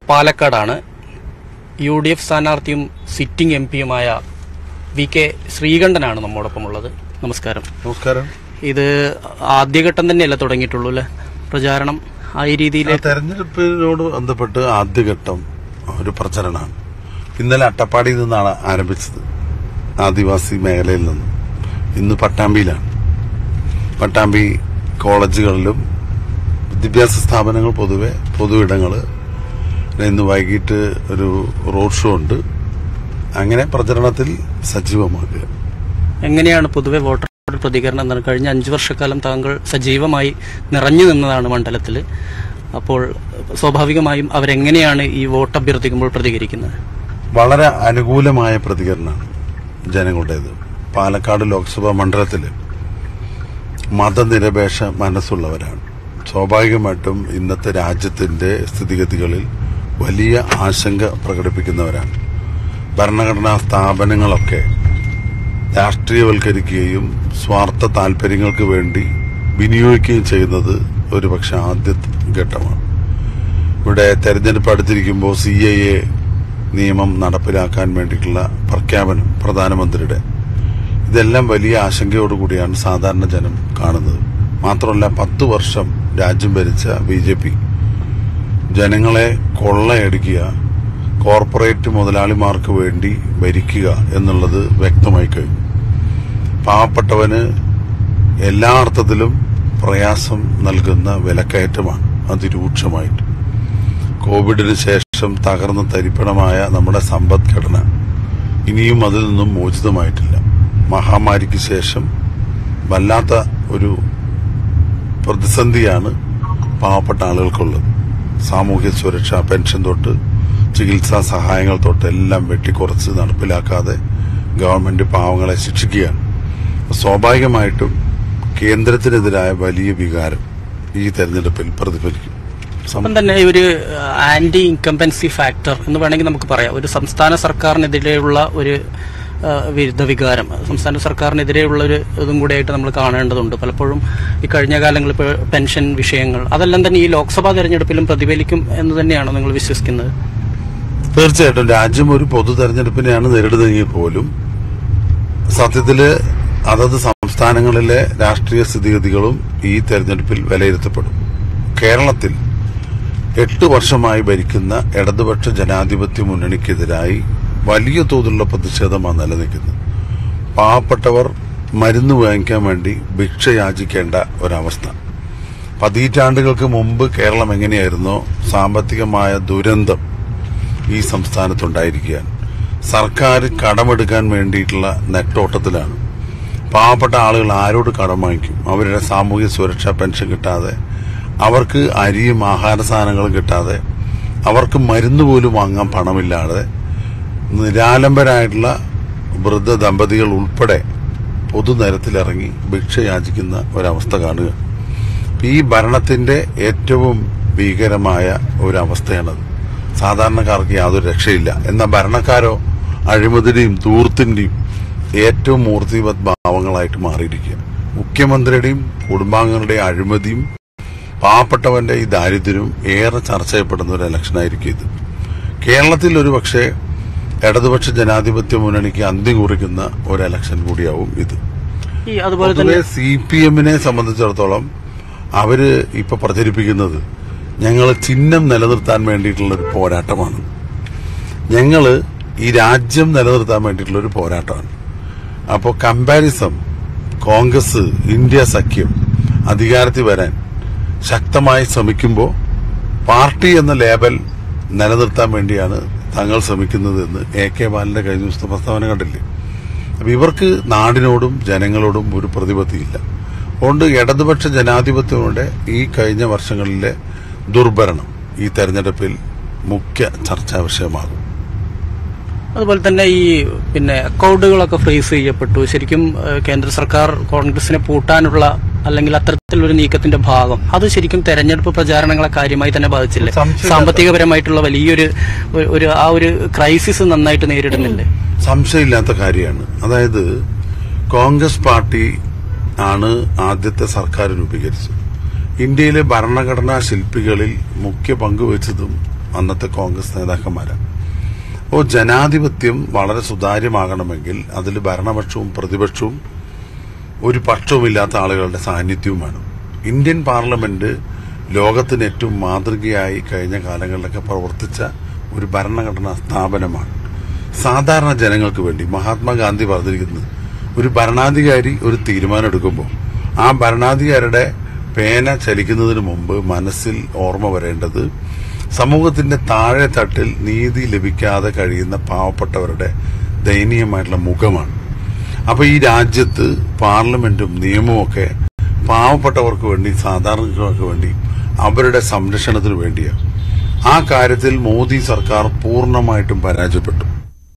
പാലക്കാടാണ് U D F സ്ഥാനാർത്ഥിയും sitting M പിയുമായ വി കെ ശ്രീകണ്ഠനാണ് നമ്മോടൊപ്പം ഉള്ളത് നമസ്കാരം നമസ്കാരം ഇത് ആദ്യഘട്ടം തന്നെയല്ല തുടങ്ങിയിട്ടുള്ളൂ അല്ലേ പ്രചാരണം ആ ഈ രീതിയിൽ ആ തെരഞ്ഞെടുപ്പിനോട് ബന്ധപ്പെട്ട് ആദ്യഘട്ടം ഒരു പ്രചരണമാണ് ഇന്നലെ അട്ടപ്പാടിയിൽ നിന്നാണ് ആരംഭിച്ചത് ആദിവാസി മേഖലയിൽ നിന്ന് ഇന്ന് പട്ടാമ്പിയിലാണ് പട്ടാമ്പി കോളേജുകളിലും വിദ്യാഭ്യാസ സ്ഥാപനങ്ങൾ പൊതുവെ പൊതുവിടങ്ങൾ ഇന്ന് വൈകിട്ട് ഒരു റോഡ് ഷോ ഉണ്ട് അങ്ങനെ പ്രചരണത്തിൽ സജീവമാക്കുക എങ്ങനെയാണ് പൊതുവെ വോട്ടറുടെ പ്രതികരണം എന്താണ് കഴിഞ്ഞ അഞ്ചു വർഷക്കാലം താങ്കൾ സജീവമായി നിറഞ്ഞു നിന്നതാണ് മണ്ഡലത്തിൽ അപ്പോൾ സ്വാഭാവികമായും അവരെങ്ങനെയാണ് ഈ വോട്ട് അഭ്യർത്ഥിക്കുമ്പോൾ പ്രതികരിക്കുന്നത് വളരെ അനുകൂലമായ പ്രതികരണമാണ് ജനങ്ങളുടേത് പാലക്കാട് ലോക്സഭാ മണ്ഡലത്തിൽ മതനിരപേക്ഷ മനസ്സുള്ളവരാണ് സ്വാഭാവികമായിട്ടും ഇന്നത്തെ രാജ്യത്തിന്റെ സ്ഥിതിഗതികളിൽ വലിയ ആശങ്ക പ്രകടിപ്പിക്കുന്നവരാണ് ഭരണഘടനാ സ്ഥാപനങ്ങളൊക്കെ രാഷ്ട്രീയവൽക്കരിക്കുകയും സ്വാർത്ഥ താല്പര്യങ്ങൾക്ക് വേണ്ടി വിനിയോഗിക്കുകയും ചെയ്യുന്നത് ഒരുപക്ഷെ ആദ്യ ഘട്ടമാണ് ഇവിടെ തെരഞ്ഞെടുപ്പ് അടുത്തിരിക്കുമ്പോൾ സി ഐ എ നിയമം നടപ്പിലാക്കാൻ വേണ്ടിയിട്ടുള്ള പ്രഖ്യാപനം പ്രധാനമന്ത്രിയുടെ ഇതെല്ലാം വലിയ ആശങ്കയോടുകൂടിയാണ് സാധാരണ ജനം കാണുന്നത് മാത്രമല്ല പത്തു വർഷം രാജ്യം ഭരിച്ച ബി ജെ പി ജനങ്ങളെ കൊള്ളയടിക്കുക കോർപ്പറേറ്റ് മുതലാളിമാർക്ക് വേണ്ടി ഭരിക്കുക എന്നുള്ളത് വ്യക്തമായി കഴിഞ്ഞു പാവപ്പെട്ടവന് എല്ലാ അർത്ഥത്തിലും പ്രയാസം നൽകുന്ന വിലക്കയറ്റമാണ് അതിരൂക്ഷമായിട്ട് കോവിഡിന് ശേഷം തകർന്ന തരിപ്പണമായ നമ്മുടെ സമ്പദ്ഘടന ഇനിയും അതിൽ നിന്നും മോചിതമായിട്ടില്ല മഹാമാരിക്ക് ശേഷം വല്ലാത്ത ഒരു പ്രതിസന്ധിയാണ് പാവപ്പെട്ട ആളുകൾക്കുള്ളത് സാമൂഹ്യ സുരക്ഷ പെൻഷൻ തൊട്ട് ചികിത്സാ സഹായങ്ങൾ തൊട്ട് എല്ലാം വെട്ടിക്കുറച്ച് നടപ്പിലാക്കാതെ ഗവൺമെന്റ് പാവങ്ങളെ ശിക്ഷിക്കുകയാണ് സ്വാഭാവികമായിട്ടും കേന്ദ്രത്തിനെതിരായ വലിയ വികാരം ഈ തെരഞ്ഞെടുപ്പിൽ പ്രതിഫലിക്കും സം- ഒപ്പം തന്നെ ഒരു ആന്റി ഇൻകംപൻസി ഫാക്ടർ എന്ന് വേണമെങ്കിൽ നമുക്ക് പറയാം ഒരു സംസ്ഥാന സർക്കാരിനെതിരെയുള്ള ഒരു ആ, വിരുദ്ധ വികാരം സംസ്ഥാന സർക്കാരിനെതിരെയുള്ള ഒരു ഇതും കൂടെ ആയിട്ട് നമ്മൾ കാണേണ്ടതുണ്ട് പലപ്പോഴും ഈ കഴിഞ്ഞ കാലങ്ങളിൽ ഇപ്പോൾ പെൻഷൻ വിഷയങ്ങൾ അതെല്ലാം തന്നെ ഈ ലോക്സഭാ തെരഞ്ഞെടുപ്പിലും പ്രതിഫലിക്കും എന്ന് തന്നെയാണോ നിങ്ങൾ വിശ്വസിക്കുന്നത് തീർച്ചയായിട്ടും രാജ്യം ഒരു പൊതു തെരഞ്ഞെടുപ്പിനെയാണ് നേരിടുന്നതെങ്കിൽ പോലും സത്യത്തില് അതത് സംസ്ഥാനങ്ങളിലെ രാഷ്ട്രീയ സ്ഥിതിഗതികളും ഈ തെരഞ്ഞെടുപ്പിൽ വിലയിരുത്തപ്പെടും കേരളത്തിൽ എട്ട് വർഷമായി ഭരിക്കുന്ന ഇടതുപക്ഷ ജനാധിപത്യ മുന്നണിക്കെതിരായി വലിയ തോതിലുള്ള പ്രതിഷേധമാണ് നിലനിൽക്കുന്നത് പാവപ്പെട്ടവർ മരുന്ന് വാങ്ങിക്കാൻ വേണ്ടി ഭിക്ഷ യാചിക്കേണ്ട ഒരവസ്ഥ പതിറ്റാണ്ടുകൾക്ക് മുമ്പ് കേരളം എങ്ങനെയായിരുന്നോ സാമ്പത്തികമായ ദുരന്തം ഈ സംസ്ഥാനത്തുണ്ടായിരിക്കുകയാണ് സർക്കാർ കടമെടുക്കാൻ വേണ്ടിയിട്ടുള്ള നെട്ടോട്ടത്തിലാണ് പാവപ്പെട്ട ആളുകൾ ആരോട് കടം വാങ്ങിക്കും അവരുടെ സാമൂഹ്യ സുരക്ഷാ പെൻഷൻ കിട്ടാതെ അവർക്ക് അരിയും ആഹാര സാധനങ്ങളും കിട്ടാതെ അവർക്ക് മരുന്ന് പോലും വാങ്ങാൻ പണമില്ലാതെ നിരാലംബരായിട്ടുള്ള വൃദ്ധ ദമ്പതികൾ ഉൾപ്പെടെ പൊതുനിരത്തിലിറങ്ങി ഭിക്ഷ യാചിക്കുന്ന ഒരവസ്ഥ കാണുക ഈ ഭരണത്തിന്റെ ഏറ്റവും ഭീകരമായ ഒരവസ്ഥയാണത് സാധാരണക്കാർക്ക് യാതൊരു രക്ഷയില്ല എന്നാൽ ഭരണക്കാരോ അഴിമതിയുടെയും ദൂർത്തിന്റെയും ഏറ്റവും മൂർത്തിവത് ഭാവങ്ങളായിട്ട് മാറിയിരിക്കുക മുഖ്യമന്ത്രിയുടെയും കുടുംബാംഗങ്ങളുടെയും അഴിമതിയും പാവപ്പെട്ടവന്റെ ഈ ദാരിദ്ര്യവും ഏറെ ചർച്ച ചെയ്യപ്പെടുന്ന ഒരു ഇലക്ഷനായിരിക്കും ഇത് കേരളത്തിൽ ഒരു പക്ഷേ ഇടതുപക്ഷ ജനാധിപത്യ മുന്നണിക്ക് അന്തി കുറിക്കുന്ന ഒരു ഇലക്ഷൻ കൂടിയാവും ഇത് ഈ അതുപോലെ തന്നെ പൊതുവെ സി പി എമ്മിനെ സംബന്ധിച്ചിടത്തോളം അവര് ഇപ്പൊ പ്രചരിപ്പിക്കുന്നത് ഞങ്ങൾ ചിഹ്നം നിലനിർത്താൻ വേണ്ടിയിട്ടുള്ള ഒരു പോരാട്ടമാണ് ഞങ്ങള് ഈ രാജ്യം നിലനിർത്താൻ വേണ്ടിയിട്ടുള്ള ഒരു പോരാട്ടമാണ് അപ്പോൾ കമ്പാരിസം കോൺഗ്രസ് ഇന്ത്യ സഖ്യം അധികാരത്തിൽ വരാൻ ശക്തമായി ശ്രമിക്കുമ്പോൾ പാർട്ടി എന്ന ലേബൽ നിലനിർത്താൻ വേണ്ടിയാണ് തങ്ങൾ ശ്രമിക്കുന്നത് എന്ന് എ കെ ബാലന്റെ കഴിഞ്ഞ ദിവസത്തെ പ്രസ്താവന കണ്ടില്ലേ അപ്പൊ ഇവർക്ക് നാടിനോടും ജനങ്ങളോടും ഒരു പ്രതിപത്തിയില്ല അതുകൊണ്ട് ഇടതുപക്ഷ ജനാധിപത്യങ്ങളുടെ ഈ കഴിഞ്ഞ വർഷങ്ങളിലെ ദുർഭരണം ഈ തെരഞ്ഞെടുപ്പിൽ മുഖ്യ ചർച്ചാ വിഷയമാകും അതുപോലെ തന്നെ ഈ പിന്നെ അക്കൗണ്ടുകളൊക്കെ ഫ്രീസ് ചെയ്യപ്പെട്ടു ശരിക്കും ഏഹ്, കേന്ദ്ര സർക്കാർ കോൺഗ്രസിനെ പൂട്ടാനുള്ള അല്ലെങ്കിൽ അത്തരത്തിലൊരു നീക്കത്തിന്റെ ഭാഗം അത് ശരിക്കും തെരഞ്ഞെടുപ്പ് പ്രചാരണങ്ങളെ കാര്യമായി തന്നെ ബാധിച്ചില്ലേ സംശയമില്ല. സാമ്പത്തികപരമായിട്ടുള്ള വലിയൊരു ഒരു- ഒരു ആ ഒരു ക്രൈസിസ് നന്നായിട്ട് നേരിടുന്നില്ലേ സംശയമില്ലാത്ത കാര്യമാണ് അതായത് കോൺഗ്രസ് പാർട്ടി ആണ് ആദ്യത്തെ സർക്കാർ രൂപീകരിച്ചത് ഇന്ത്യയിലെ ഭരണഘടനാ ശില്പികളിൽ മുഖ്യ പങ്ക് വഹിച്ചതും അന്നത്തെ കോൺഗ്രസ് നേതാക്കന്മാരാണ് അപ്പോൾ ജനാധിപത്യം വളരെ സുതാര്യമാകണമെങ്കിൽ അതിൽ ഭരണപക്ഷവും പ്രതിപക്ഷവും ഒരു പക്ഷവുമില്ലാത്ത ആളുകളുടെ സാന്നിധ്യവും വേണം ഇന്ത്യൻ പാർലമെന്റ് ലോകത്തിന് ഏറ്റവും മാതൃകയായി കഴിഞ്ഞ കാലങ്ങളിലൊക്കെ പ്രവർത്തിച്ച ഒരു ഭരണഘടനാ സ്ഥാപനമാണ് സാധാരണ ജനങ്ങൾക്ക് വേണ്ടി മഹാത്മാഗാന്ധി പറഞ്ഞിരിക്കുന്നത് ഒരു ഭരണാധികാരി ഒരു തീരുമാനം എടുക്കുമ്പോൾ ആ ഭരണാധികാരിയുടെ പേന ചലിക്കുന്നതിന് മുമ്പ് മനസ്സിൽ ഓർമ്മ വരേണ്ടത് സമൂഹത്തിന്റെ താഴെ തട്ടിൽ നീതി ലഭിക്കാതെ കഴിയുന്ന പാവപ്പെട്ടവരുടെ ദയനീയമായിട്ടുള്ള മുഖമാണ് അപ്പൊ ഈ രാജ്യത്ത് പാർലമെന്റും നിയമവും ഒക്കെ പാവപ്പെട്ടവർക്ക് വേണ്ടി സാധാരണക്കാർക്ക് വേണ്ടി അവരുടെ സംരക്ഷണത്തിന് വേണ്ടിയാണ് ആ കാര്യത്തിൽ മോദി സർക്കാർ പൂർണ്ണമായിട്ടും പരാജയപ്പെട്ടു